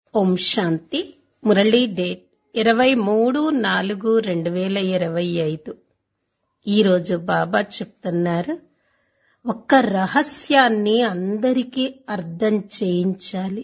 ఓం శాంతి Murali date ఇరవై మూడు నాలుగు రెండు వేల ఇరవై ఐదు ఈరోజు బాబా చెప్తున్నారు ఒక్క రహస్యాన్ని అందరికీ అర్థం చేయించాలి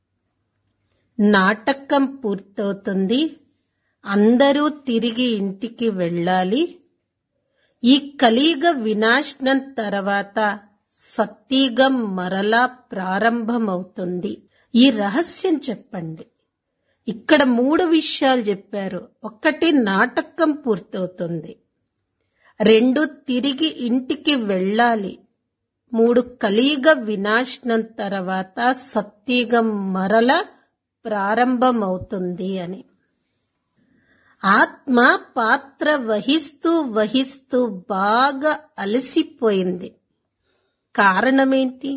నాటకం పూర్తవుతుంది అందరూ తిరిగి ఇంటికి వెళ్ళాలి ఈ కలియుగ వినాశనం తర్వాత సత్యుగం మరలా ప్రారంభమవుతుంది ఈ రహస్యం చెప్పండి ఇక్కడ మూడు విషయాలు చెప్పారు ఒకటి నాటకం పూర్తవుతుంది రెండు తిరిగి ఇంటికి వెళ్ళాలి మూడు కలియుగ వినాశనం తర్వాత సత్యుగం మరల ప్రారంభమవుతుంది అని ఆత్మ పాత్ర వహిస్తూ వహిస్తూ బాగా అలసిపోయింది కారణమేంటి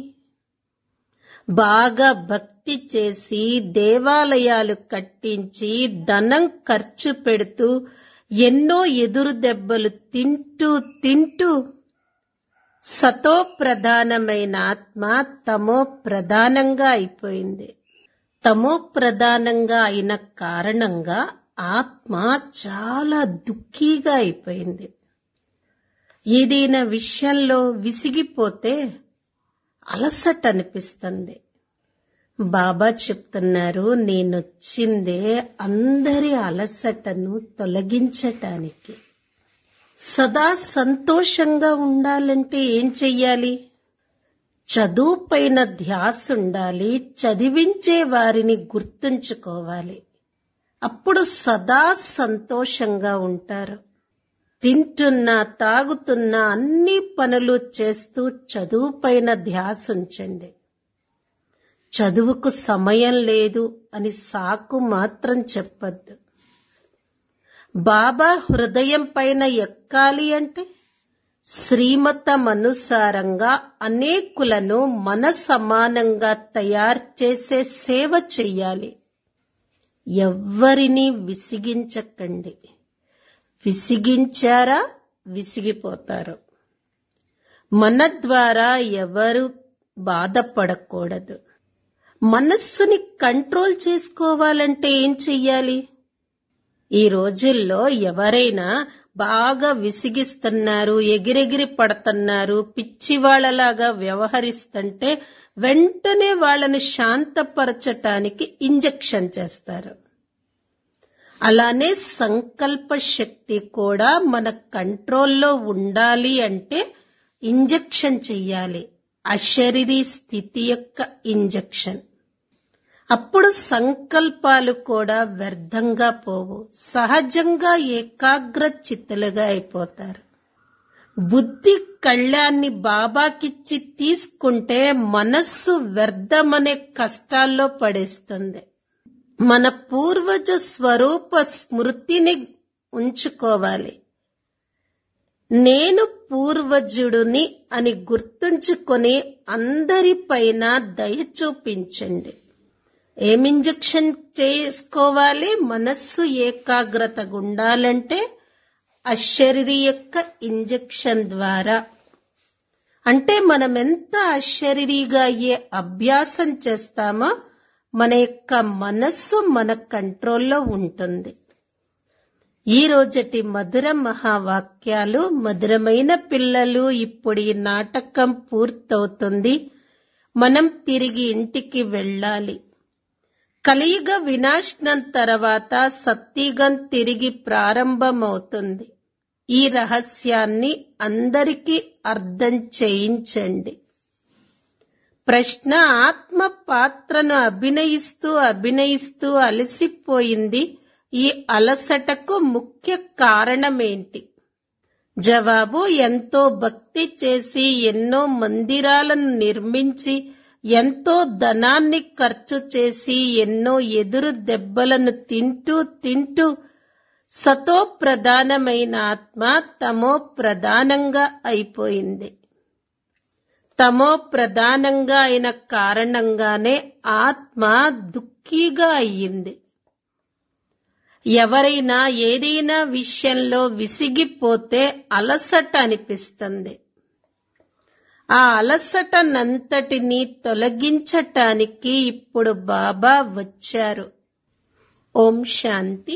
బాగా భక్తి చేసి దేవాలయాలు కట్టించి ధనం ఖర్చు పెడుతూ ఎన్నో ఎదురు దెబ్బలు తింటూ తింటూ సతో ప్రధానమైన ఆత్మ తమో ప్రధానంగా అయిపోయింది తమో ప్రధానంగా అయిన కారణంగా ఆత్మ చాలా దుఃఖీగా అయిపోయింది ఏదైనా విషయంలో విసిగిపోతే అలసట అనిపిస్తుంది బాబా చెప్తున్నారు నేనొచ్చిందే అందరి అలసటను తొలగించటానికి సదా సంతోషంగా ఉండాలంటే ఏం చెయ్యాలి చదువు పైన ధ్యాస ఉండాలి చదివించే వారిని గుర్తుంచుకోవాలి అప్పుడు సదా సంతోషంగా ఉంటారు తింటున్నా తాగుతున్నా అన్ని పనులు చేస్తూ చదువు పైన ధ్యాస ఉంచండి చదువుకు సమయం లేదు అని సాకు మాత్రం చెప్పద్దు బాబా హృదయం పైన ఎక్కాలి అంటే శ్రీమతం అనుసారంగా అనేకులను మన సమానంగా తయారు చేసే సేవ చెయ్యాలి ఎవ్వరినీ విసిగించకండి విసిగించారా విసిగిపోతారు మన ద్వారా ఎవరు బాధపడకూడదు మనస్సుని కంట్రోల్ చేసుకోవాలంటే ఏం చెయ్యాలి ఈ రోజుల్లో ఎవరైనా బాగా విసిగిస్తున్నారు ఎగిరెగిరి పడుతున్నారు పిచ్చివాళ్లలాగా వ్యవహరిస్తుంటే వెంటనే వాళ్ళని శాంతపరచటానికి ఇంజెక్షన్ చేస్తారు అలానే సంకల్ప శక్తి కూడా మన కంట్రోల్లో ఉండాలి అంటే ఇంజెక్షన్ చెయ్యాలి అశరీరీ స్థితి యొక్క ఇంజెక్షన్ అప్పుడు సంకల్పాలు కూడా వ్యర్థంగా పోవు సహజంగా ఏకాగ్ర చిత్తులుగా అయిపోతారు బుద్ధి కళ్యాన్ని బాబాకిచ్చి తీసుకుంటే మనస్సు వ్యర్థమనే కష్టాల్లో పడేస్తుంది మన పూర్వజ స్వరూప స్మృతిని ఉంచుకోవాలి నేను పూర్వజుడుని అని గుర్తుంచుకొని అందరిపైన దయ చూపించండి ఏం ఇంజెక్షన్ చేసుకోవాలి మనస్సు ఏకాగ్రతగా ఉండాలంటే అశరీరి యొక్క ఇంజెక్షన్ ద్వారా అంటే మనం ఎంత అశరీరిగా అయ్యే అభ్యాసం చేస్తామో మన యొక్క మనస్సు మన కంట్రోల్లో ఉంటుంది ఈ రోజటి మధుర మహావాక్యాలు మధురమైన పిల్లలు ఇప్పుడు ఈ నాటకం పూర్తవుతుంది మనం తిరిగి ఇంటికి వెళ్ళాలి కలియుగ వినాశనం తర్వాత సత్యుగం తిరిగి ప్రారంభమవుతుంది ఈ రహస్యాన్ని అందరికీ అర్థం చేయించండి ప్రశ్న ఆత్మ పాత్రను అభినయిస్తూ అభినయిస్తూ అలసిపోయింది ఈ అలసటకు ముఖ్య కారణమేంటి జవాబు ఎంతో భక్తి చేసి ఎన్నో మందిరాలను నిర్మించి ఎంతో ధనాన్ని ఖర్చు చేసి ఎన్నో ఎదురు దెబ్బలను తింటూ తింటూ సతో ప్రధానమైన ఆత్మ తమో ప్రధానంగా అయిపోయింది తమో ప్రధానంగా అయిన కారణంగానే ఆత్మ దుఃఖీగా అయ్యింది ఎవరైనా ఏదైనా విషయంలో విసిగిపోతే అలసట అనిపిస్తుంది ఆ అలసటనంతటినీ తొలగించటానికి ఇప్పుడు బాబా వచ్చారు ఓం శాంతి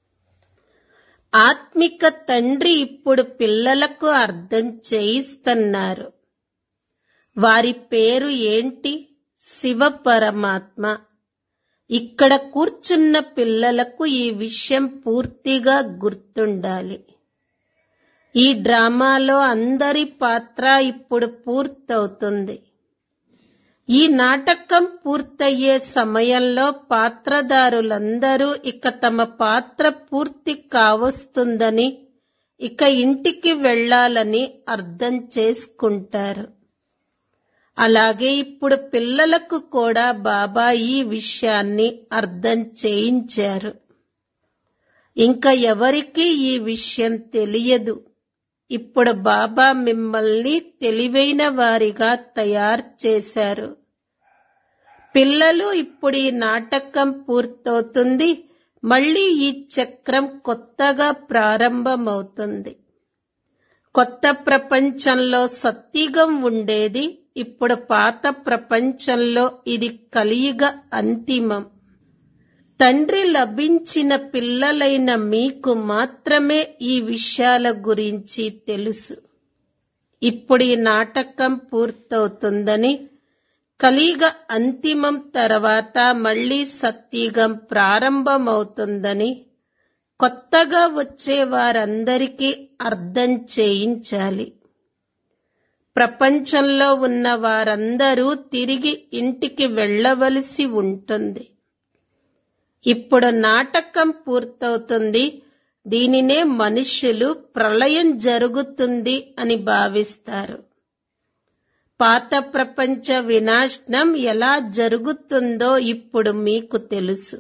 ఆత్మిక తండ్రి ఇప్పుడు పిల్లలకు అర్థం చేయిస్తున్నారు వారి పేరు ఏంటి శివ పరమాత్మ ఇక్కడ కూర్చున్న పిల్లలకు ఈ విషయం పూర్తిగా గుర్తుండాలి ఈ డ్రామాలో అందరి పాత్ర ఇప్పుడు పూర్తవుతుంది ఈ నాటకం పూర్తయ్యే సమయంలో పాత్రదారులందరూ ఇక తమ పాత్ర పూర్తి కావస్తుందని ఇక ఇంటికి వెళ్ళాలని అర్థం చేసుకుంటారు అలాగే ఇప్పుడు పిల్లలకు కూడా బాబా ఈ విషయాన్ని అర్థం చేయించారు ఇంకా ఎవరికీ ఈ విషయం తెలియదు ఇప్పుడు బాబా మిమ్మల్ని తెలివైన వారిగా తయారు చేశారు పిల్లలు ఇప్పుడు ఈ నాటకం పూర్తవుతుంది మళ్ళీ ఈ చక్రం కొత్తగా ప్రారంభమవుతుంది కొత్త ప్రపంచంలో సత్యుగం ఉండేది ఇప్పుడు పాత ప్రపంచంలో ఇది కలియుగ అంతిమం తండ్రి లభించిన పిల్లలైన మీకు మాత్రమే ఈ విషయాల గురించి తెలుసు ఇప్పుడు ఈ నాటకం పూర్తవుతుందని కలియుగ అంతిమం తర్వాత మళ్ళీ సత్యుగం ప్రారంభమవుతుందని కొత్తగా వచ్చే వారందరికీ అర్థం చేయించాలి ప్రపంచంలో ఉన్న వారందరూ తిరిగి ఇంటికి వెళ్ళవలసి ఉంటుంది ఇప్పుడు నాటకం పూర్తవుతుంది దీనినే మనుష్యులు ప్రళయం జరుగుతుంది అని భావిస్తారు పాత ప్రపంచ వినాశనం ఎలా జరుగుతుందో ఇప్పుడు మీకు తెలుసు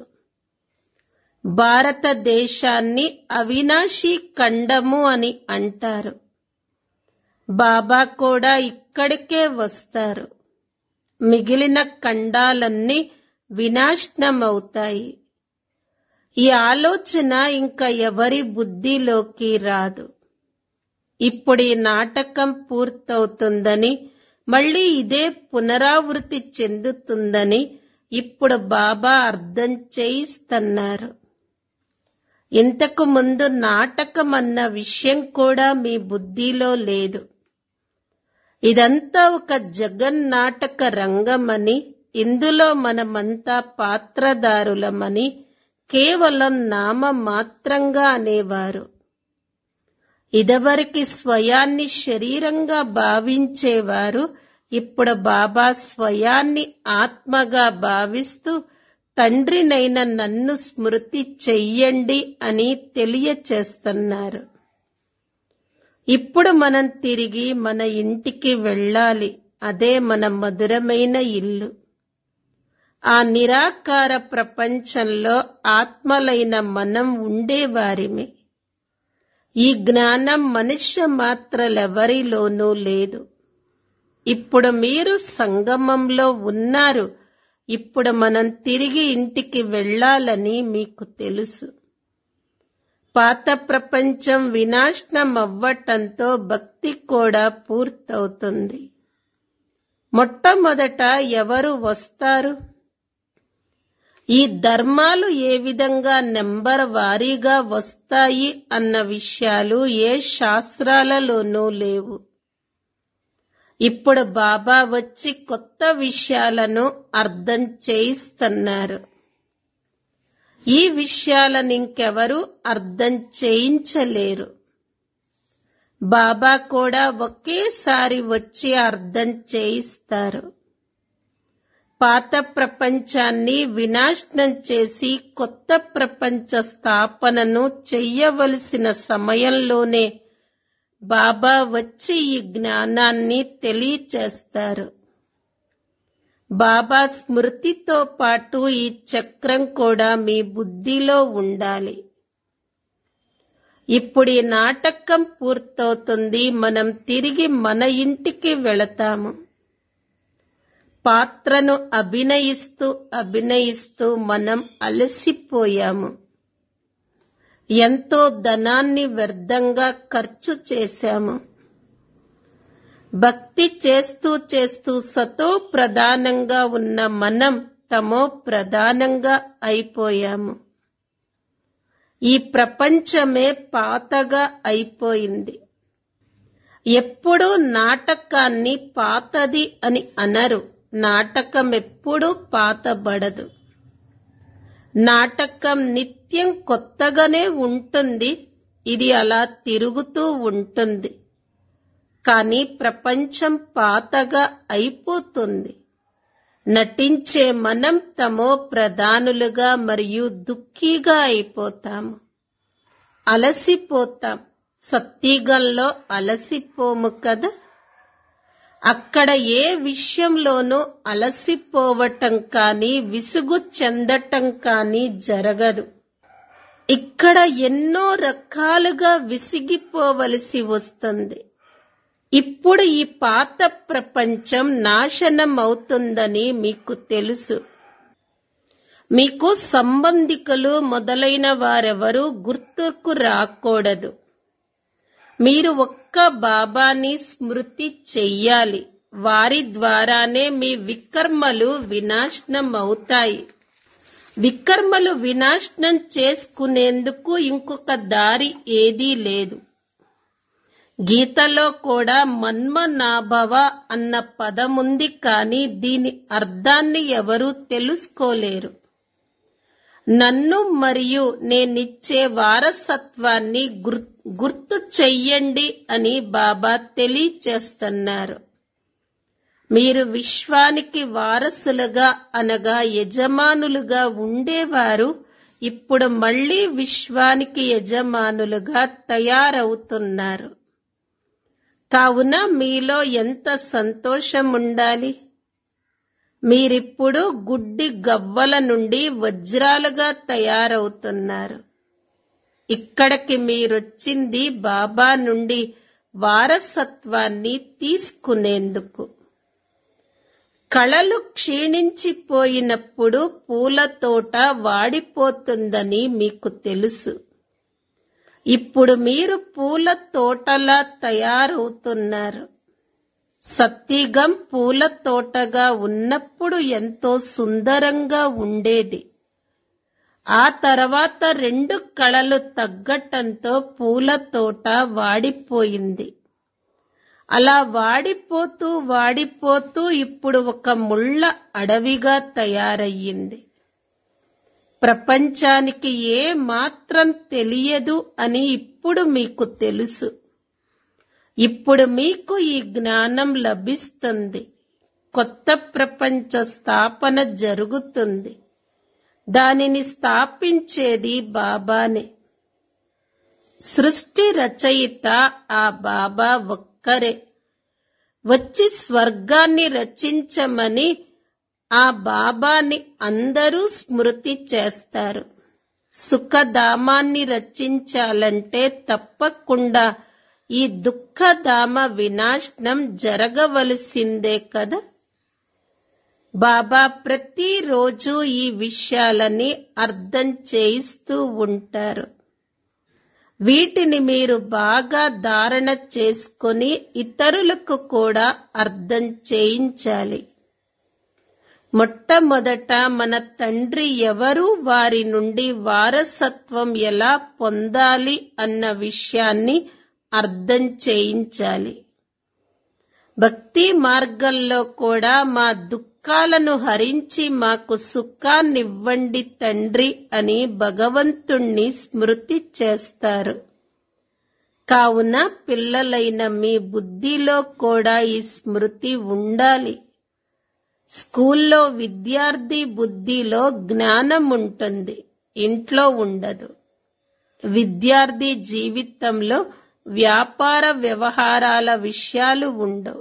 భారతదేశాన్ని అవినాశీ ఖండము అని అంటారు బాబా కూడా ఇక్కడికే వస్తారు మిగిలిన ఖండాలన్నీ వినాశనమవుతాయి ఈ ఆలోచన ఇంకా ఎవరి బుద్ధిలోకి రాదు ఇప్పుడు ఈ నాటకం పూర్తవుతుందని మళ్ళీ ఇదే పునరావృతి చెందుతుందని ఇప్పుడు బాబా అర్థం చేయిస్తున్నారు ఇంతకు ముందు నాటకం అన్న విషయం కూడా మీ బుద్ధిలో లేదు ఇదంతా ఒక జగన్నాటక రంగమని ఇందులో మనమంతా పాత్రదారులమని కేవలం నామ మాత్రంగా అనేవారు ఇదివరకు స్వయాన్ని శరీరంగా భావించేవారు ఇప్పుడు బాబా స్వయాన్ని ఆత్మగా భావిస్తూ తండ్రినైన నన్ను స్మృతి చెయ్యండి అని తెలియచేస్తున్నారు ఇప్పుడు మనం తిరిగి మన ఇంటికి వెళ్ళాలి అదే మన మధురమైన ఇల్లు ఆ నిరాకార ప్రపంచంలో ఆత్మలైన మనం ఉండేవారిమే ఈ జ్ఞానం మనుష్య మాత్రలెవరిలోనూ లేదు ఇప్పుడు మీరు సంగమంలో ఉన్నారు ఇప్పుడు మనం తిరిగి ఇంటికి వెళ్ళాలని మీకు తెలుసు పాత ప్రపంచం వినాశనం అవ్వటంతో భక్తి కూడా పూర్తవుతుంది మొట్టమొదట ఎవరు వస్తారు ఈ ధర్మాలు ఏ విధంగా నెంబర్ వారీగా వస్తాయి అన్న విషయాలు ఏ శాస్త్రాలలోనూ లేవు ఇప్పుడు బాబా వచ్చి కొత్త విషయాలను అర్థం చేయిస్తున్నారు ఈ విషయాలను ఇంకెవరు అర్థం చేయించలేరు బాబా కూడా ఒకేసారి వచ్చి అర్థం చేయిస్తారు పాత ప్రపంచాన్ని వినాశనం చేసి కొత్త ప్రపంచ స్థాపనను చెయ్యవలసిన సమయంలోనే బాబా వచ్చి ఈ జ్ఞానాన్ని తెలియచేస్తారు బాబా స్మృతితో పాటు ఈ చక్రం కూడా మీ బుద్ధిలో ఉండాలి ఇప్పుడు ఈ నాటకం పూర్తవుతుంది మనం తిరిగి మన ఇంటికి వెళతాము పాత్రను అభినయిస్తూ అభినయిస్తూ మనం అలసిపోయాము ఎంతో ధనాన్ని వ్యర్థంగా ఖర్చు చేశాము భక్తి చేస్తూ చేస్తూ సతో ప్రధానంగా ఉన్న మనం తమో ప్రధానంగా అయిపోయాము ఈ ప్రపంచమే పాతగా అయిపోయింది ఎప్పుడూ నాటకాన్ని పాతది అని అనరు నాటకం ఎప్పుడూ పాతబడదు నాటకం నిత్యం కొత్తగానే ఉంటుంది ఇది అలా తిరుగుతూ ఉంటుంది కానీ ప్రపంచం పాతగా అయిపోతుంది నటించే మనం తమో ప్రధానులుగా మరియు దుఃఖీగా అయిపోతాము అలసిపోతాం సత్యగంలో అలసిపోము కదా అక్కడ ఏ విషయంలోనూ అలసిపోవటం కానీ విసుగు చెందటం కానీ జరగదు ఇక్కడ ఎన్నో రకాలుగా విసిగిపోవలసి వస్తుంది ఇప్పుడు ఈ పాత ప్రపంచం నాశనం అవుతుందని మీకు తెలుసు మీకు సంబంధికులు మొదలైన వారెవరూ గుర్తుకు రాకూడదు మీరు ఒక్క బాబాని స్మృతి చెయ్యాలి వారి ద్వారానే మీ వికర్మలు వినాశనం అవుతాయి వికర్మలు వినాశనం చేసుకునేందుకు ఇంకొక దారి ఏదీ లేదు గీతలో కూడా మన్మనాభవ అన్న పదముంది కానీ దీని అర్థాన్ని ఎవరూ తెలుసుకోలేరు నన్ను మరియు నేనిచ్చే వారసత్వాన్ని గుర్తు చెయ్యండి అని బాబా తెలియచేస్తున్నారు మీరు విశ్వానికి వారసులుగా అనగా యజమానులుగా ఉండేవారు ఇప్పుడు మళ్ళీ విశ్వానికి యజమానులుగా తయారవుతున్నారు కావున మీలో ఎంత సంతోషం ఉండాలి మీరిప్పుడు గుడ్డి గవ్వల నుండి వజ్రాలుగా తయారవుతున్నారు ఇక్కడికి మీరొచ్చింది బాబా నుండి వారసత్వాన్ని తీసుకునేందుకు కళలు క్షీణించిపోయినప్పుడు పూల తోట వాడిపోతుందని మీకు తెలుసు ఇప్పుడు మీరు పూల తోటలా తయారవుతున్నారు సత్తిగం పూల తోటగా ఉన్నప్పుడు ఎంతో సుందరంగా ఉండేది ఆ తర్వాత రెండు కళలు తగ్గటంతో పూల తోట వాడిపోయింది అలా వాడిపోతూ వాడిపోతూ ఇప్పుడు ఒక ముళ్ళ అడవిగా తయారయ్యింది ప్రపంచానికి ఏ మాత్రం తెలియదు అని ఇప్పుడు మీకు తెలుసు ఇప్పుడు మీకు ఈ జ్ఞానం లభిస్తుంది కొత్త ప్రపంచ స్థాపన జరుగుతుంది దానిని స్థాపించేది బాబానే సృష్టి రచయిత ఆ బాబా ఒక్కరే వచ్చి స్వర్గాన్ని రచించమని ఆ బాబాని అందరూ స్మృతి చేస్తారు సుఖధామాన్ని రచించాలంటే తప్పకుండా ఈ దుఃఖధామ వినాశనం జరగవలసిందే కదా బాబా ప్రతిరోజు ఈ విషయాలని అర్థం చేయిస్తూ ఉంటారు వీటిని మీరు బాగా ధారణ చేసుకొని ఇతరులకు కూడా అర్థం చేయించాలి మొట్టమొదట మన తండ్రి ఎవరు వారి నుండి వారసత్వం ఎలా పొందాలి అన్న విషయాన్ని అర్థం చేయించాలి భక్తి మార్గంలో కూడా మా దుఃఖాలను హరించి మాకు సుఖాన్నివ్వండి తండ్రి అని భగవంతుణ్ణి స్మృతి చేస్తారు కావున పిల్లలైన మీ బుద్ధిలో కూడా ఈ స్మృతి ఉండాలి స్కూల్లో విద్యార్థి బుద్ధిలో జ్ఞానం ఉంటుంది ఇంట్లో ఉండదు విద్యార్థి జీవితంలో వ్యాపార వ్యవహారాల విషయాలు ఉండవు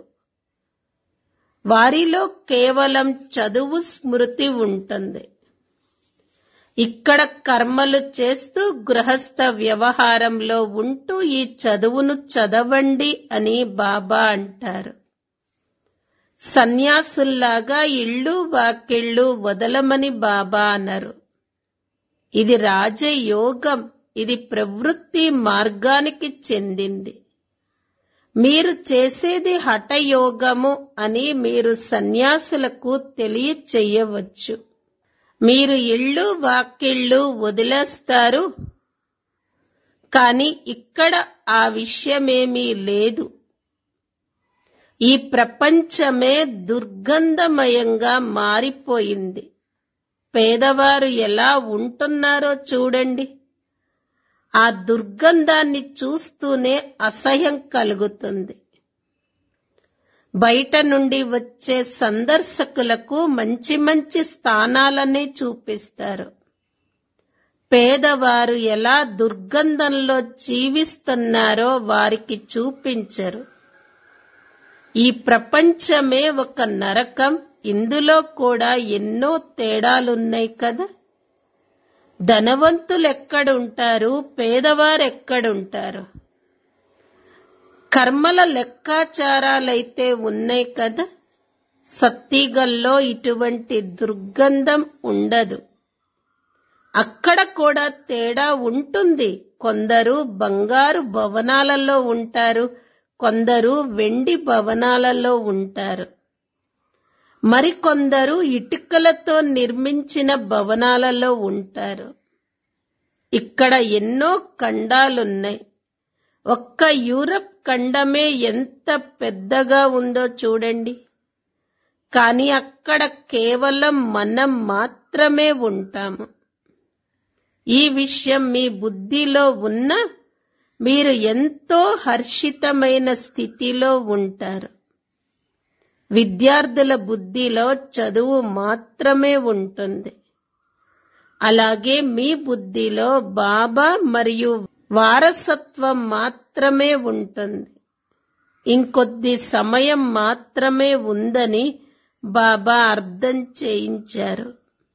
వారిలో కేవలం చదువు స్మృతి ఉంటుంది ఇక్కడ కర్మలు చేస్తూ గృహస్థ వ్యవహారంలో ఉంటూ ఈ చదువును చదవండి అని బాబా అంటారు సన్యాసుల్లాగా ఇళ్ళు వాకిళ్ళు వదలమని బాబా అన్నారు ఇది రాజయోగం ఇది ప్రవృత్తి మార్గానికి చెందింది మీరు చేసేది హఠయోగము అని మీరు సన్యాసులకు తెలియచెయ్యవచ్చు మీరు ఇళ్ళు వాకిళ్ళు వదిలేస్తారు కాని ఇక్కడ ఆ విషయమేమీ లేదు ఈ ప్రపంచమే దుర్గంధమయంగా మారిపోయింది పేదవారు ఎలా ఉంటున్నారో చూడండి ఆ దుర్గంధాన్ని చూస్తూనే అసహ్యం కలుగుతుంది బయట నుండి వచ్చే సందర్శకులకు మంచి మంచి స్థానాలనే చూపిస్తారు పేదవారు ఎలా దుర్గంధంలో జీవిస్తున్నారో వారికి చూపించరు ఈ ప్రపంచమే ఒక నరకం ఇందులో కూడా ఎన్నో తేడాలున్నాయి కదా ధనవంతులు ఎక్కడుంటారు పేదవారు ఎక్కడుంటారు కర్మల లెక్కాచారాలైతే ఉన్నాయి కదా సత్తిగల్లో ఇటువంటి దుర్గంధం ఉండదు అక్కడ కూడా తేడా ఉంటుంది కొందరు బంగారు భవనాలలో ఉంటారు కొందరు వెండి భవనాలలో ఉంటారు మరికొందరు ఇటుకలతో నిర్మించిన భవనాలలో ఉంటారు ఇక్కడ ఎన్నో ఖండాలున్నాయి ఒక్క యూరప్ ఖండమే ఎంత పెద్దగా ఉందో చూడండి కానీ అక్కడ కేవలం మనం మాత్రమే ఉంటాము ఈ విషయం మీ బుద్ధిలో ఉన్న మీరు ఎంతో హర్షితమైన స్థితిలో ఉంటారు విద్యార్థుల బుద్ధిలో చదువు మాత్రమే ఉంటుంది అలాగే మీ బుద్ధిలో బాబా మరియు వారసత్వం మాత్రమే ఉంటుంది ఇంకొద్ది సమయం మాత్రమే ఉందని బాబా అర్థం చేయించారు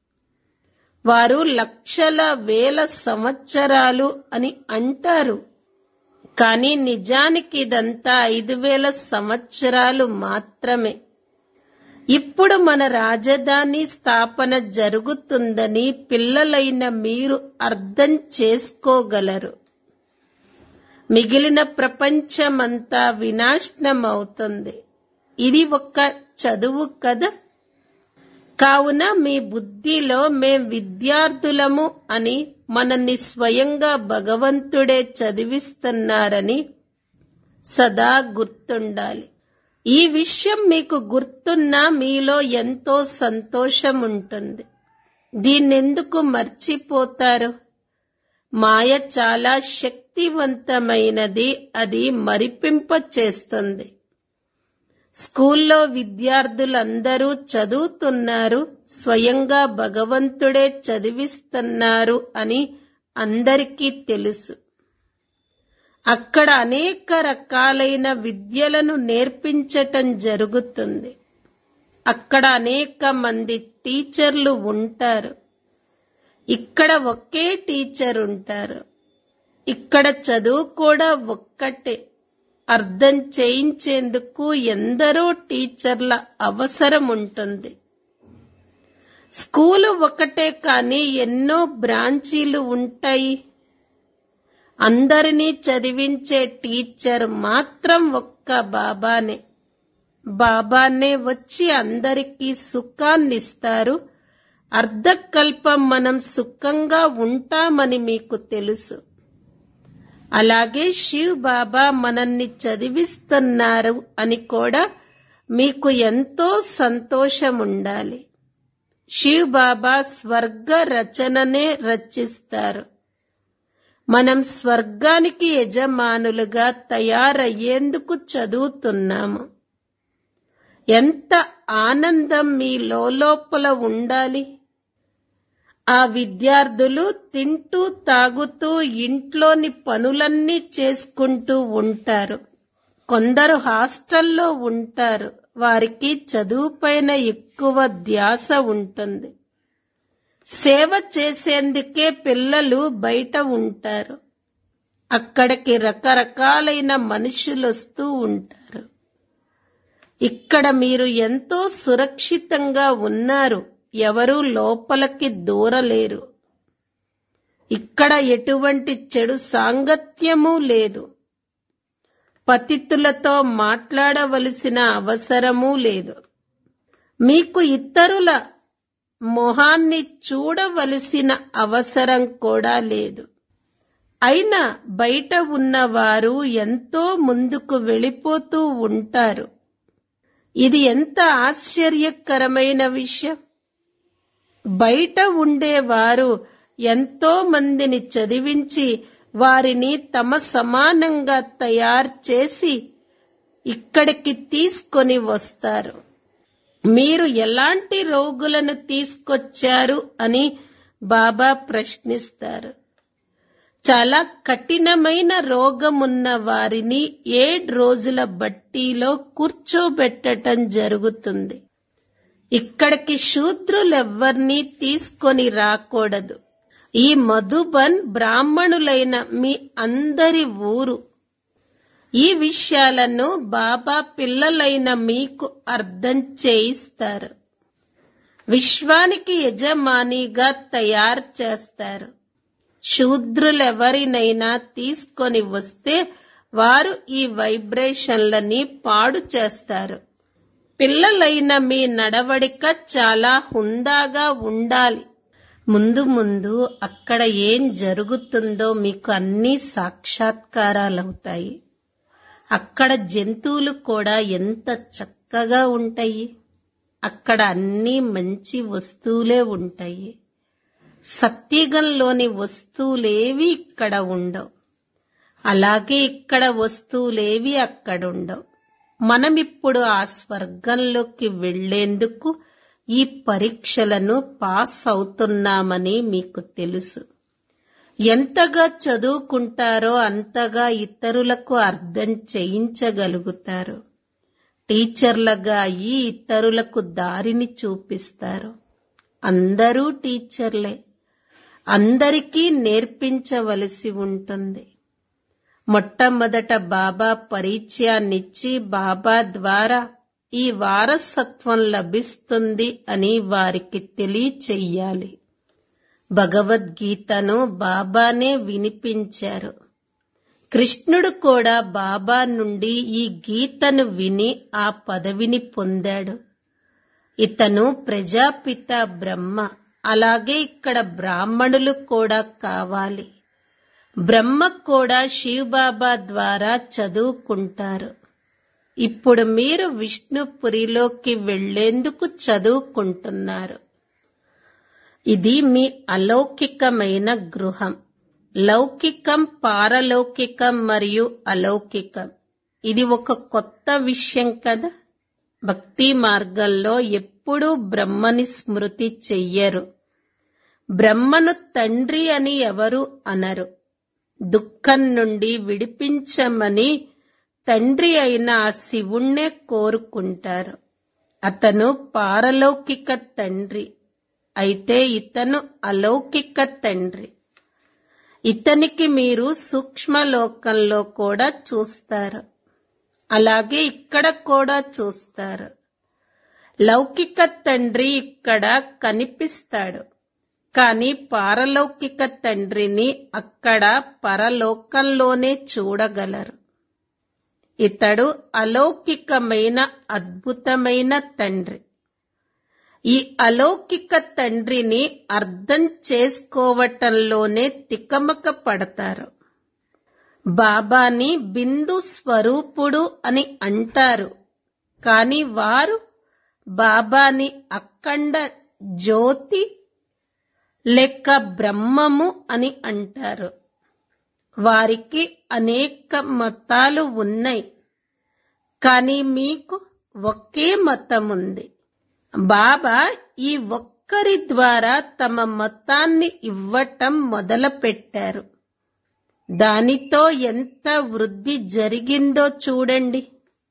వారు లక్షల వేల సంవత్సరాలు అని అంటారు కానీ నిజానికి ఇదంతా ఐదు వేల సంవత్సరాలు మాత్రమే ఇప్పుడు మన రాజధాని స్థాపన జరుగుతుందని పిల్లలైన మీరు అర్థం చేసుకోగలరు మిగిలిన ప్రపంచమంతా వినాశనం అవుతుంది ఇది ఒక చదువు కదా కావున మీ బుద్ధిలో మేం విద్యార్థులము అని మనల్ని స్వయంగా భగవంతుడే చదివిస్తున్నారని సదా గుర్తుండాలి ఈ విషయం మీకు గుర్తున్నా మీలో ఎంతో సంతోషం ఉంటుంది దీన్నెందుకు మర్చిపోతారు మాయ చాలా శక్తివంతమైనది అది మరిపింప చేస్తుంది స్కూల్లో విద్యార్థులందరూ చదువుతున్నారు స్వయంగా భగవంతుడే చదివిస్తున్నారు అని అందరికీ తెలుసు అక్కడ అనేక రకాలైన విద్యలను నేర్పించటం జరుగుతుంది అక్కడ అనేక మంది టీచర్లు ఉంటారు ఇక్కడ ఒకే టీచర్ ఉంటారు ఇక్కడ చదువు కూడా ఒక్కటే అర్థం చేయించేందుకు ఎందరో టీచర్ల అవసరం ఉంటుంది స్కూలు ఒకటే కానీ ఎన్నో బ్రాంచీలు ఉంటాయి అందరినీ చదివించే టీచర్ మాత్రం ఒక్క బాబానే బాబానే వచ్చి అందరికీ సుఖాన్నిస్తారు అర్ధకల్పం మనం సుఖంగా ఉంటామని మీకు తెలుసు అలాగే శివ్ బాబా మనల్ని చదివిస్తున్నారు అని కూడా మీకు ఎంతో సంతోషం ఉండాలి శివ్ బాబా స్వర్గ రచననే రచిస్తారు మనం స్వర్గానికి యజమానులుగా తయారయ్యేందుకు చదువుతున్నాము ఎంత ఆనందం మీ లోపల ఉండాలి ఆ విద్యార్థులు తింటూ తాగుతూ ఇంట్లోని పనులన్నీ చేసుకుంటూ ఉంటారు కొందరు హాస్టల్లో ఉంటారు వారికి చదువుపైన ఎక్కువ ధ్యాస ఉంటుంది సేవ చేసేందుకే పిల్లలు బయట ఉంటారు అక్కడికి రకరకాలైన మనుషులు వస్తూ ఉంటారు ఇక్కడ మీరు ఎంతో సురక్షితంగా ఉన్నారు ఎవరూ లోపలికి దూరలేరు ఇక్కడ ఎటువంటి చెడు సాంగత్యము లేదు పతితులతో మాట్లాడవలసిన అవసరమూ లేదు మీకు ఇతరుల మొహాన్ని చూడవలసిన అవసరం కూడా లేదు అయినా బయట ఉన్నవారు ఎంతో ముందుకు వెళ్ళిపోతూ ఉంటారు ఇది ఎంత ఆశ్చర్యకరమైన విషయం బయట ఉండేవారు ఎంతో మందిని చదివించి వారిని తమ సమానంగా తయారు చేసి ఇక్కడికి తీసుకొని వస్తారు మీరు ఎలాంటి రోగులను తీసుకొచ్చారు అని బాబా ప్రశ్నిస్తారు చాలా కఠినమైన రోగమున్న వారిని ఏడు రోజుల బట్టీలో కూర్చోబెట్టటం జరుగుతుంది ఇక్కడికి శూద్రులెవ్వర్నీ తీసుకొని రాకూడదు ఈ మధుబన్ బ్రాహ్మణులైన మీ అందరి ఊరు ఈ విషయాలను బాబా పిల్లలైన మీకు అర్థం చేయిస్తారు విశ్వానికి యజమానిగా తయారు చేస్తారు శూద్రులెవరినైనా తీసుకొని వస్తే వారు ఈ వైబ్రేషన్లని పాడు చేస్తారు పిల్లలైన మీ నడవడిక చాలా హుందాగా ఉండాలి ముందు ముందు అక్కడ ఏం జరుగుతుందో మీకు అన్ని సాక్షాత్కారాలవుతాయి అక్కడ జంతువులు కూడా ఎంత చక్కగా ఉంటాయి అక్కడ అన్ని మంచి వస్తువులే ఉంటాయి సత్యుగంలోని వస్తువులేవి ఇక్కడ ఉండవు అలాగే ఇక్కడ వస్తువులేవి అక్కడుండవు మనమిప్పుడు ఆ స్వర్గంలోకి వెళ్లేందుకు ఈ పరీక్షలను పాస్ అవుతున్నామని మీకు తెలుసు ఎంతగా చదువుకుంటారో అంతగా ఇతరులకు అర్థం చేయించగలుగుతారు టీచర్లుగా ఈ ఇతరులకు దారిని చూపిస్తారు అందరూ టీచర్లే అందరికీ నేర్పించవలసి ఉంటుంది మొట్టమొదట బాబా పరిచయాన్నిచ్చి బాబా ద్వారా ఈ వారసత్వం లభిస్తుంది అని వారికి తెలియచెయ్యాలి భగవద్గీతను బాబానే వినిపించారు కృష్ణుడు కూడా బాబా నుండి ఈ గీతను విని ఆ పదవిని పొందాడు ఇతను ప్రజాపిత బ్రహ్మ అలాగే ఇక్కడ బ్రాహ్మణులు కూడా కావాలి బ్రహ్మ కూడా శివబాబా ద్వారా చదువుకుంటారు ఇప్పుడు మీరు విష్ణుపురిలోకి వెళ్లేందుకు చదువుకుంటున్నారు ఇది మీ అలౌకికమైన గృహం లౌకికం పారలౌకికం మరియు అలౌకికం ఇది ఒక కొత్త విషయం కదా భక్తి మార్గంలో ఎప్పుడూ బ్రహ్మని స్మృతి చెయ్యరు బ్రహ్మను తండ్రి అని ఎవరు అనరు దుఃఖం నుండి విడిపించమని తండ్రి అయిన ఆ శివుణ్ణే కోరుకుంటారు అతను పారలౌకిక తండ్రి అయితే ఇతను అలౌకిక తండ్రి ఇతనికి మీరు సూక్ష్మలోకంలో కూడా చూస్తారు అలాగే ఇక్కడ కూడా చూస్తారు లౌకిక తండ్రి ఇక్కడ కనిపిస్తాడు కానీ పారలౌకిక తండ్రిని అక్కడ పరలోకంలోనే చూడగలరు ఇతడు అలౌకికమైన అద్భుతమైన తండ్రి ఈ అలౌకిక తండ్రిని అర్థం చేసుకోవటంలోనే తికమక పడతారు బాబాని బిందు స్వరూపుడు అని అంటారు కాని వారు బాబాని అఖండ జ్యోతి లెక్క బ్రహ్మము అని అంటారు వారికి అనేక మతాలు ఉన్నాయి కానీ మీకు ఒకే మతం ఉంది బాబా ఈ ఒక్కరి ద్వారా తమ మతాన్ని ఇవ్వటం మొదలుపెట్టారు దానితో ఎంత వృద్ధి జరిగిందో చూడండి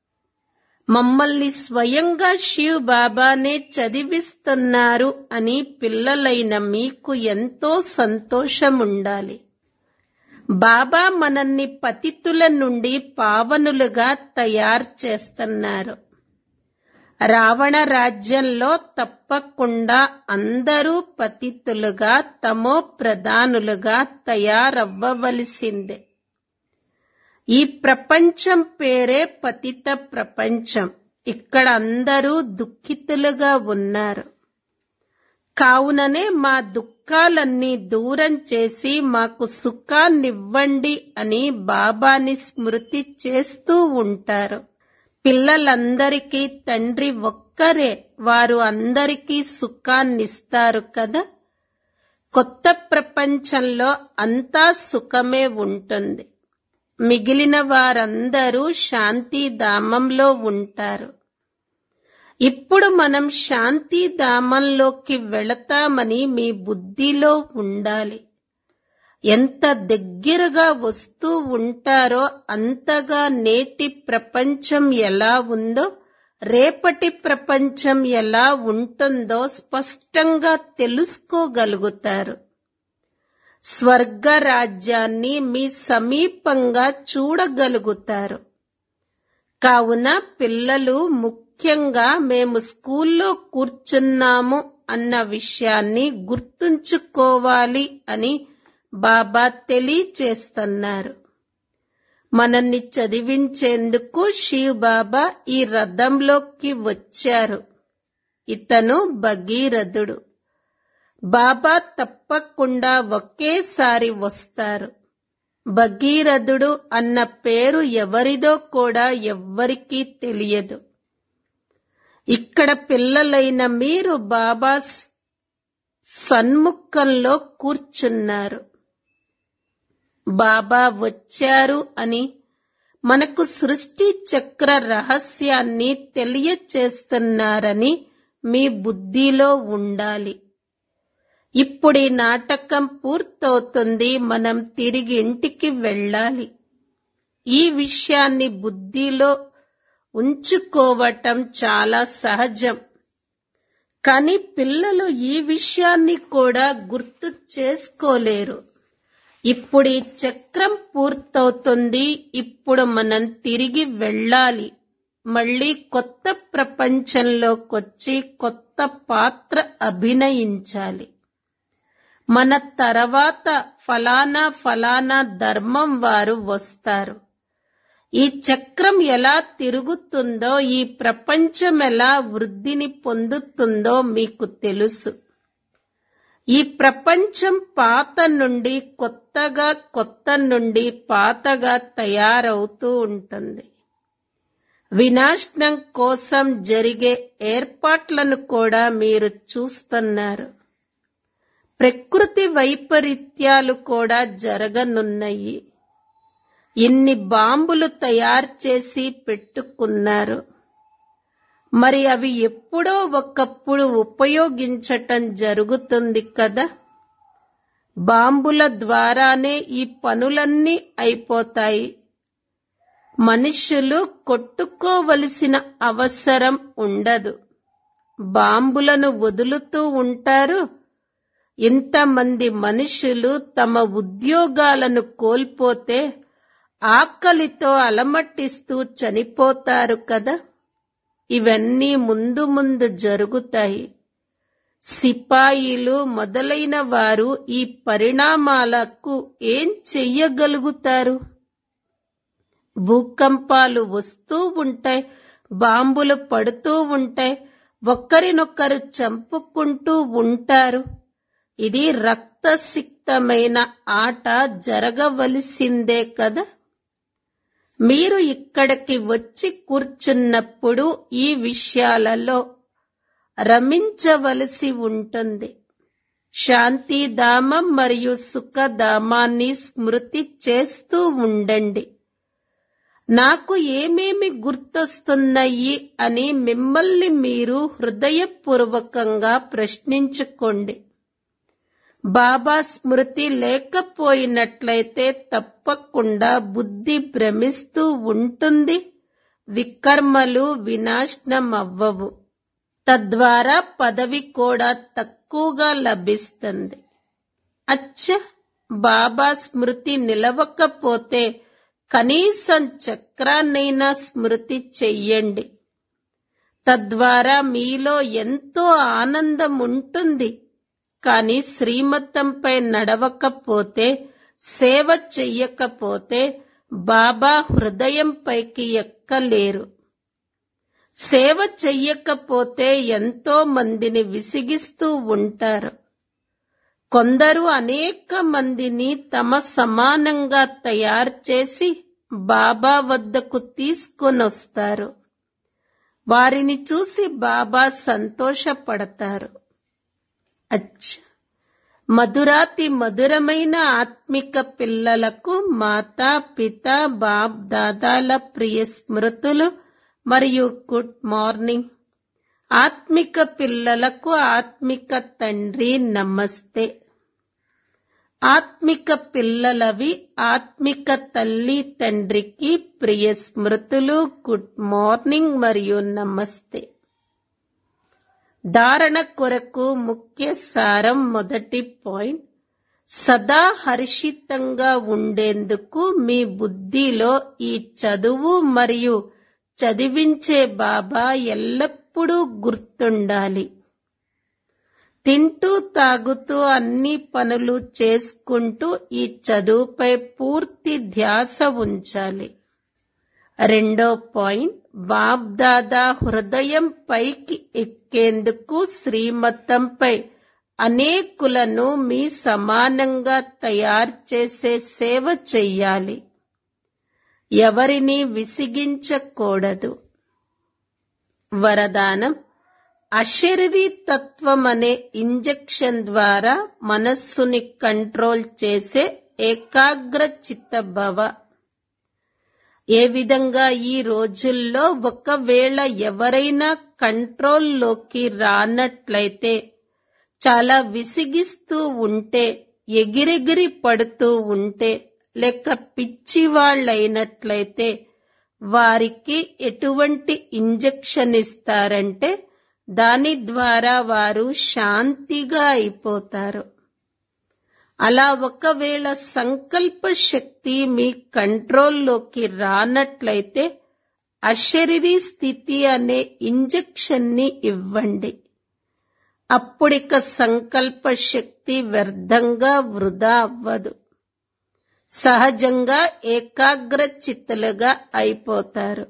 మమ్మల్ని స్వయంగా శివ్ బాబానే చదివిస్తున్నారు అని పిల్లలైన మీకు ఎంతో సంతోషం ఉండాలి బాబా మనల్ని పతితుల నుండి పావనులుగా తయారు చేస్తున్నారు రావణ రాజ్యంలో తప్పకుండా అందరూ పతితులుగా తమో ప్రధానులుగా తయారవ్వవలసిందే ఈ ప్రపంచం పేరే పతిత ప్రపంచం ఇక్కడ అందరూ దుఃఖితులుగా ఉన్నారు కావుననే మా దుఃఖాలన్నీ దూరం చేసి మాకు సుఖాన్నివ్వండి అని బాబాని స్మృతి చేస్తూ ఉంటారు పిల్లలందరికీ తండ్రి ఒక్కరే వారు అందరికీ సుఖాన్నిస్తారు కదా కొత్త ప్రపంచంలో అంతా సుఖమే ఉంటుంది మిగిలిన వారందరూ శాంతిధామంలో ఉంటారు ఇప్పుడు మనం శాంతిధామంలోకి వెళతామని మీ బుద్ధిలో ఉండాలి ఎంత దగ్గరగా వస్తూ ఉంటారో అంతగా నేటి ప్రపంచం ఎలా ఉందో రేపటి ప్రపంచం ఎలా ఉంటుందో స్పష్టంగా తెలుసుకోగలుగుతారు స్వర్గ రాజ్యాన్ని మీ సమీపంగా చూడగలుగుతారు కావున పిల్లలు ముఖ్యంగా మేము స్కూల్లో కూర్చున్నాము అన్న విషయాన్ని గుర్తుంచుకోవాలి అని బాబా తెలియచేస్తున్నారు మనల్ని చదివించేందుకు శివ్ బాబా ఈ రథంలోకి వచ్చారు ఇతను భగీరథుడు బాబా తప్పకుండా ఒకేసారి వస్తారు భగీరథుడు అన్న పేరు ఎవరిదో కూడా ఎవ్వరికీ తెలియదు ఇక్కడ పిల్లలైన మీరు బాబా సన్ముఖంలో కూర్చున్నారు బాబా వచ్చారు అని మనకు సృష్టి చక్ర రహస్యాన్ని తెలియచేస్తున్నారని మీ బుద్ధిలో ఉండాలి ఇప్పుడు ఈ నాటకం పూర్తవుతుంది మనం తిరిగి ఇంటికి వెళ్ళాలి ఈ విషయాన్ని బుద్ధిలో ఉంచుకోవటం చాలా సహజం కానీ పిల్లలు ఈ విషయాన్ని కూడా గుర్తు చేసుకోలేరు ఇప్పుడు ఈ చక్రం పూర్తవుతుంది ఇప్పుడు మనం తిరిగి వెళ్ళాలి మళ్ళీ కొత్త ప్రపంచంలోకొచ్చి కొత్త పాత్ర అభినయించాలి మన తర్వాత ఫలానా ఫలానా ధర్మం వారు వస్తారు ఈ చక్రం ఎలా తిరుగుతుందో ఈ ప్రపంచం ఎలా వృద్ధిని పొందుతుందో మీకు తెలుసు ఈ ప్రపంచం పాత నుండి కొత్తగా కొత్త నుండి పాతగా తయారవుతూ ఉంటుంది వినాశనం కోసం జరిగే ఏర్పాట్లను కూడా మీరు చూస్తున్నారు ప్రకృతి వైపరీత్యాలు కూడా జరగనున్నాయి ఇన్ని బాంబులు తయారు చేసి పెట్టుకున్నారు మరి అవి ఎప్పుడో ఒకప్పుడు ఉపయోగించటం జరుగుతుంది కదా బాంబుల ద్వారానే ఈ పనులన్నీ అయిపోతాయి మనుషులు కొట్టుకోవలసిన అవసరం ఉండదు బాంబులను వదులుతూ ఉంటారు ఇంతమంది మనుషులు తమ ఉద్యోగాలను కోల్పోతే ఆకలితో అలమటిస్తూ చనిపోతారు కదా ఇవన్నీ ముందు ముందు జరుగుతాయి సిపాయిలు మొదలైన వారు ఈ పరిణామాలకు ఏం చెయ్యగలుగుతారు భూకంపాలు వస్తూ ఉంటాయి బాంబులు పడుతూ ఉంటాయి ఒకరినొకరు చంపుకుంటూ ఉంటారు ఇది రక్తసిక్తమైన ఆట జరగవలసిందే కదా మీరు ఇక్కడికి వచ్చి కూర్చున్నప్పుడు ఈ విషయాలలో రమించవలసి ఉంటుంది శాంతిధామం మరియు సుఖధామాన్ని స్మృతి చేస్తూ ఉండండి నాకు ఏమేమి గుర్తొస్తున్నాయి అని మిమ్మల్ని మీరు హృదయపూర్వకంగా ప్రశ్నించుకోండి బాబా స్మృతి లేకపోయినట్లయితే తప్పకుండా బుద్ధి భ్రమిస్తూ ఉంటుంది వికర్మలు వినాశనం అవ్వవు తద్వారా పదవి కూడా తక్కువగా లభిస్తుంది అచ్చ బాబా స్మృతి నిలవకపోతే కనీసం చక్రాన్నైనా స్మృతి చెయ్యండి తద్వారా మీలో ఎంతో ఆనందం ఉంటుంది కానీ శ్రీమతంపై నడవకపోతే సేవ చెయ్యకపోతే బాబా హృదయం పైకి ఎక్కలేరు సేవ చెయ్యకపోతే ఎంతో మందిని విసిగిస్తూ ఉంటారు కొందరు అనేక మందిని తమ సమానంగా తయారు చేసి బాబా వద్దకు తీసుకొనొస్తారు వారిని చూసి బాబా సంతోషపడతారు అచ్చ మధురాతి మధురమైన ఆత్మిక పిల్లలకు మాతా పిత బాబ్ దాదాల ప్రియ స్మృతులు మరియు గుడ్ మార్నింగ్ ఆత్మిక పిల్లలకు ఆత్మిక తండ్రి నమస్తే ఆత్మిక పిల్లలవి ఆత్మిక తల్లి తండ్రికి ప్రియ స్మృతులు గుడ్ మార్నింగ్ మరియు నమస్తే ధారణ కొరకు ముఖ్య సారం మొదటి పాయింట్ సదా హర్షితంగా ఉండేందుకు మీ బుద్ధిలో ఈ చదువు మరియు చదివించే బాబా ఎల్లప్పుడూ గుర్తుండాలి తింటూ తాగుతూ అన్ని పనులు చేసుకుంటూ ఈ చదువుపై పూర్తి ధ్యాస ఉంచాలి రెండో పాయింట్ బాబ్దాదా హృదయం పైకి ఎక్కేందుకు శ్రీమతంపై అనేకులను మీ సమానంగా తయారు చేసే సేవ చెయ్యాలి ఎవరిని విసిగించకూడదు వరదానం అశరీరీ తత్వం అనే ఇంజెక్షన్ ద్వారా మనస్సుని కంట్రోల్ చేసే ఏకాగ్ర చిత్తభవ ఏ విధంగా ఈ రోజుల్లో ఒకవేళ ఎవరైనా కంట్రోల్లోకి రానట్లయితే చాలా విసిగిస్తూ ఉంటే ఎగిరెగిరి పడుతూ ఉంటే లేక పిచ్చివాళ్ళైనట్లయితే వారికి ఎటువంటి ఇంజెక్షన్ ఇస్తారంటే దాని ద్వారా వారు శాంతిగా అయిపోతారు అలా ఒకవేళ సంకల్ప శక్తి మీ కంట్రోల్లోకి రానట్లయితే అశరీరీ స్థితి అనే ఇంజెక్షన్ ని ఇవ్వండి అప్పుడిక సంకల్ప శక్తి వ్యర్థంగా వృధా అవ్వదు సహజంగా ఏకాగ్ర చిత్తులుగా అయిపోతారు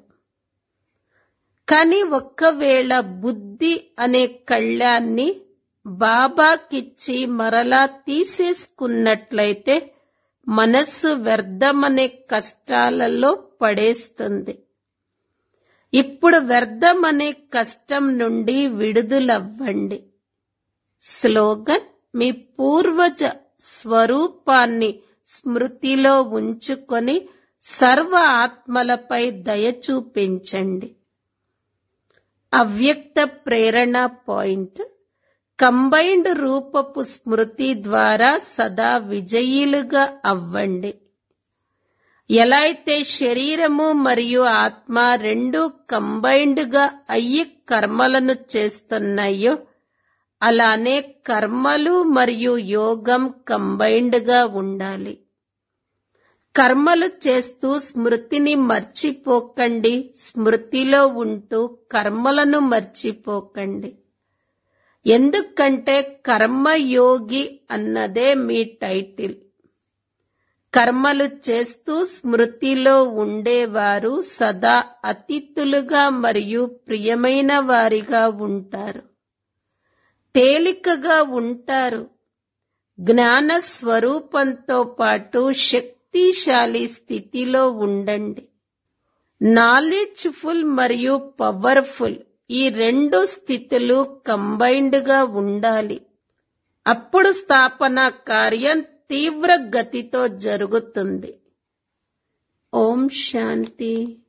కాని ఒక్కవేళ బుద్ధి అనే కళ్యాన్ని బాబాకిచ్చి మరలా తీసేసుకున్నట్లయితే మనస్సు వ్యర్థమనే కష్టాలలో పడేస్తుంది ఇప్పుడు వ్యర్థమనే కష్టం నుండి విడుదలవ్వండి స్లోగన్ మీ పూర్వజ స్వరూపాన్ని స్మృతిలో ఉంచుకొని సర్వ ఆత్మలపై దయ చూపించండి అవ్యక్త ప్రేరణ పాయింట్ కంబైన్డ్ రూపపు స్మృతి ద్వారా సదా విజయీలుగా అవ్వండి ఎలా అయితే శరీరము మరియు ఆత్మ రెండు కంబైన్డ్ గా అయ్యి కర్మలను చేస్తున్నాయో అలానే కర్మలు మరియు యోగం కంబైన్డ్ గా ఉండాలి కర్మలు చేస్తూ స్మృతిని మర్చిపోకండి స్మృతిలో ఉంటూ కర్మలను మర్చిపోకండి ఎందుకంటే కర్మయోగి అన్నదే మీ టైటిల్ కర్మలు చేస్తూ స్మృతిలో ఉండేవారు సదా అతిథులుగా మరియు ప్రియమైన వారిగా ఉంటారు తేలికగా ఉంటారు జ్ఞాన స్వరూపంతో పాటు శక్తిశాలి స్థితిలో ఉండండి నాలెడ్జ్ఫుల్ మరియు పవర్ఫుల్ ఈ రెండు స్థితులు కంబైన్డ్ గా ఉండాలి అప్పుడు స్థాపన కార్యం తీవ్ర గతితో జరుగుతుంది ఓం శాంతి